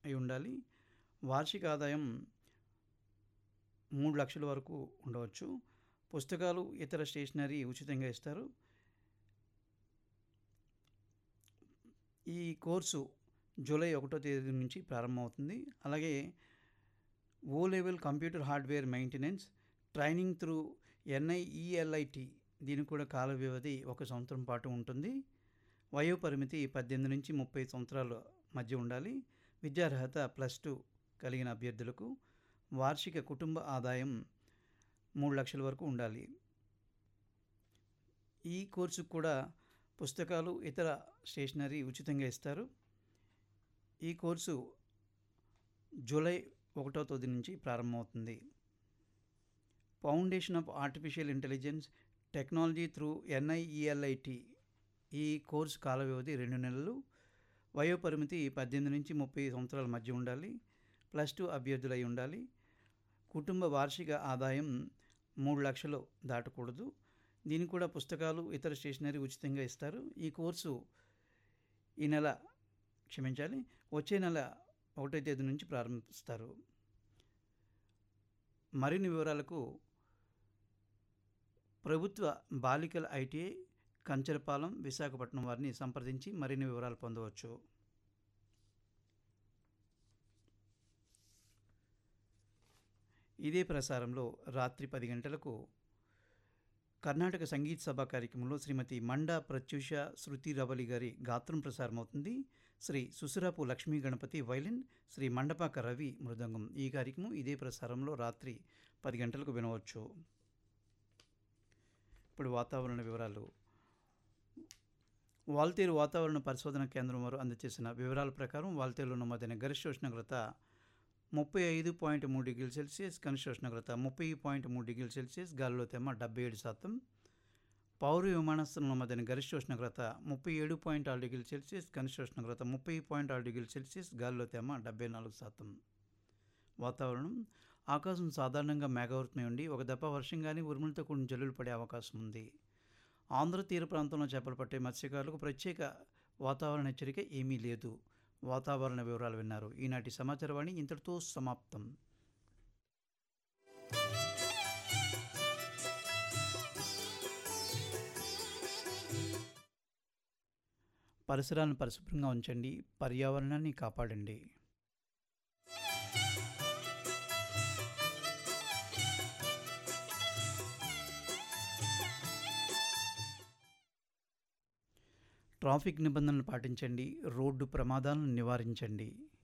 అయి ఉండాలి వార్షిక ఆదాయం మూడు లక్షల వరకు ఉండవచ్చు పుస్తకాలు ఇతర స్టేషనరీ ఉచితంగా ఇస్తారు ఈ కోర్సు జూలై ఒకటో తేదీ నుంచి ప్రారంభమవుతుంది అలాగే O level computer hardware maintenance training through NIELIT దీనికి కూడా కాల వ్యవధి ఒక సంవత్సరం పాటు ఉంటుంది వయో పరిమితి పద్దెనిమిది నుంచి ముప్పై సంవత్సరాల మధ్య ఉండాలి విద్యార్హత ప్లస్ టూ కలిగిన అభ్యర్థులకు వార్షిక కుటుంబ ఆదాయం మూడు లక్షల వరకు ఉండాలి ఈ కోర్సుకు కూడా పుస్తకాలు ఇతర స్టేషనరీ ఉచితంగా ఇస్తారు ఈ కోర్సు జూలై ఒకటో తేదీ నుంచి ప్రారంభమవుతుంది foundation of artificial intelligence technology through NIELIT ఈ కోర్సు కాల వ్యవధి రెండు నెలలు వయో పరిమితి పద్దెనిమిది నుంచి ముప్పై సంవత్సరాల మధ్య ఉండాలి ప్లస్ టూ అభ్యర్థులై ఉండాలి కుటుంబ వార్షిక ఆదాయం మూడు లక్షలు దాటకూడదు దీనికి కూడా పుస్తకాలు ఇతర స్టేషనరీ ఉచితంగా ఇస్తారు ఈ కోర్సు ఈ నెల క్షమించాలి వచ్చే నెల ఒకటో తేదీ నుంచి ప్రారంభిస్తారు మరిన్ని వివరాలకు ప్రభుత్వ బాలికల ఐటీఐ కంచరపాలెం విశాఖపట్నం వారిని సంప్రదించి మరిన్ని వివరాలు పొందవచ్చు ఇదే ప్రసారంలో రాత్రి పది గంటలకు కర్ణాటక సంగీత సభ కార్యక్రమంలో శ్రీమతి మండా ప్రత్యూష శృతి రవలి గారి గాత్రం ప్రసారమవుతుంది శ్రీ సుసురాపు లక్ష్మీ గణపతి వైలిన్ శ్రీ మండపాక రవి మృదంగం ఈ కార్యక్రమం ఇదే ప్రసారంలో రాత్రి పది గంటలకు వినవచ్చు ఇప్పుడు వాతావరణ వివరాలు వాల్తేరు వాతావరణ పరిశోధన కేంద్రం వారు అందజేసిన వివరాల ప్రకారం వాల్తేరులో నమోదైన గరిష్ట ఉష్ణోగ్రత ముప్పై ఐదు పాయింట్ మూడు డిగ్రీల సెల్సియస్ కనిష్ట ఉష్ణోగ్రత ముప్పై పాయింట్ మూడు డిగ్రీల సెల్సియస్ గాలిలో తేమ డెబ్బై ఏడు శాతం పౌర విమానాశ్రయంలో నమోదైన గరిష్ట ఉష్ణోగ్రత ముప్పై ఏడు పాయింట్ ఆరు డిగ్రీల సెల్సియస్ కనిష్ట ఉష్ణోగ్రత ముప్పై పాయింట్ ఆరు డిగ్రీల సెల్సియస్ గాలిలో తేమ డెబ్బై నాలుగు శాతం వాతావరణం ఆకాశం సాధారణంగా మేఘావృతమై ఉండి ఒక దప్ప వర్షం కానీ ఉరుములతో కూడిన జల్లులు పడే అవకాశం ఉంది ఆంధ్ర తీర ప్రాంతంలో చేపలు పట్టే మత్స్యకారులకు ప్రత్యేక వాతావరణ హెచ్చరిక ఏమీ లేదు వాతావరణ వివరాలు విన్నారు ఈనాటి సమాచారవాణి ఇంతటితో సమాప్తం పరిసరాలను పరిశుభ్రంగా ఉంచండి పర్యావరణాన్ని కాపాడండి ట్రాఫిక్ నిబంధనలు పాటించండి రోడ్డు ప్రమాదాలను నివారించండి